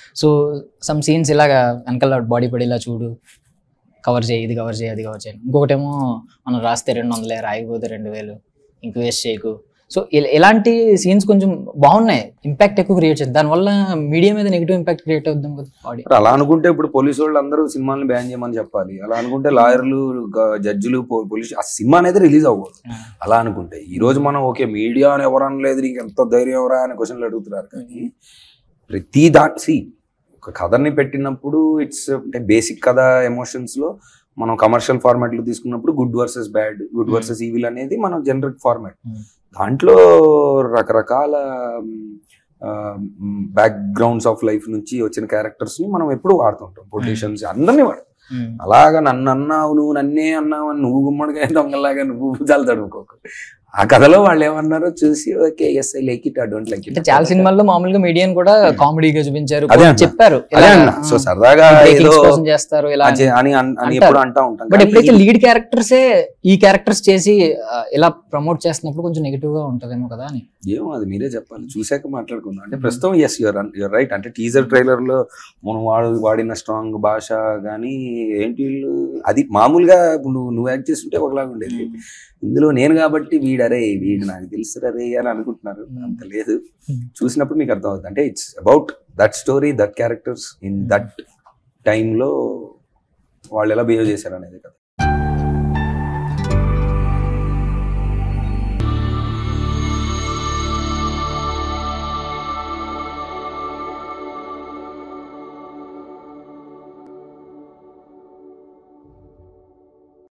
So some scenes ఇలాగా వెనకాల body పడేలా చూడు కవర్ చేయి ఇది కవర్ చేయి అది కవర్ చేయి ఇంకొకటేమో మనం రాస్తే రెండు వందలే రాయకపోతే రెండు వేలు ఇంక వేస్ట్ చేయకు సో ఇలాంటి సీన్స్ కొంచెం బాగున్నాయి ఇంపాక్ట్ ఎక్కువ క్రియేట్ చేస్తుంది దానివల్ల మీడియా మీద నెగిటివ్ ఇంపాక్ట్ క్రియేట్ అవుద్దాం కదా బాడీ మరి అలా అనుకుంటే ఇప్పుడు పోలీసు వాళ్ళు అందరూ సినిమాని బ్యాన్ చేయమని చెప్పాలి అలా అనుకుంటే లాయర్లు జడ్జిలు పోలీసు ఆ సినిమా అనేది రిలీజ్ అవ్వకూడదు అలా అనుకుంటే ఈ రోజు మనం ఓకే మీడియా అని ఎవరు అనలేదు నీకు ఎంత ధైర్యం ఎవరా అనే క్వశ్చన్లు అడుగుతున్నారు కానీ ప్రతి దాట్ సి ఒక కథని పెట్టినప్పుడు ఇట్స్ అంటే బేసిక్ కథ ఎమోషన్స్ లో మనం కమర్షియల్ ఫార్మాట్ లో తీసుకున్నప్పుడు good versus bad good versus evil అనేది మనం జనరిక్ ఫార్మాట్ Hmm. దాంట్లో రకరకాల బ్యాక్గ్రౌండ్స్ ఆఫ్ లైఫ్ నుంచి వచ్చిన క్యారెక్టర్స్ ని మనం ఎప్పుడు వాడుతుంటాం పొలిటీషియన్స్ అందరినీ వాడు అలాగా నన్ను అన్నావు నువ్వు నన్నే అన్నావు అని నువ్వు గుమ్మడిగా దొంగలాగా నువ్వు భుజాలు తడుముకోకు ఆ కథలో వాళ్ళు ఏమన్నారో చూసి okay yes I like it I don't like అంటే ఇట్ చాలా సినిమాల్లో మామూలుగా మీడియాని కూడా కామెడీగా చూపించారు అదే అన్న. చెప్పారు అదే అన్న సో సరదాగా ఏదో కోసం చేస్తారు ఇలా అని అని అని అంటారు. ఎప్పుడు అంటా ఉంటాం బట్ కానీ ఎప్పుడైతే లీడ్ క్యారెక్టర్సే ఈ క్యారెక్టర్స్ చేసి ఆ, ఇలా ప్రమోట్ చేస్తున్నప్పుడు కొంచెం నెగిటివ్ గా ఉంటదేమో కదా అని ఏమో అది మీరే చెప్పాలి చూశాక మాట్లాడుకుందాం అంటే ప్రస్తుతం ఎస్ యువర్ యువర్ రైట్ అంటే టీజర్ ట్రైలర్ లో మనం వాడు వాడిన స్ట్రాంగ్ భాష కానీ ఏంటి వీళ్ళు అది మామూలుగా ఇప్పుడు నువ్వు నువ్వు యాక్ట్ చేస్తుంటే ఒకలాగా ఉండేది ఇందులో నేను కాబట్టి వీడరే వీడు నాకు తెలుసు రే అని అనుకుంటున్నారు అంత లేదు Hmm. చూసినప్పుడు మీకు అర్థం అవుతుంది అంటే it's about that story that characters in that టైంలో వాళ్ళు ఎలా బిహేవ్ చేశారు అనేది కదా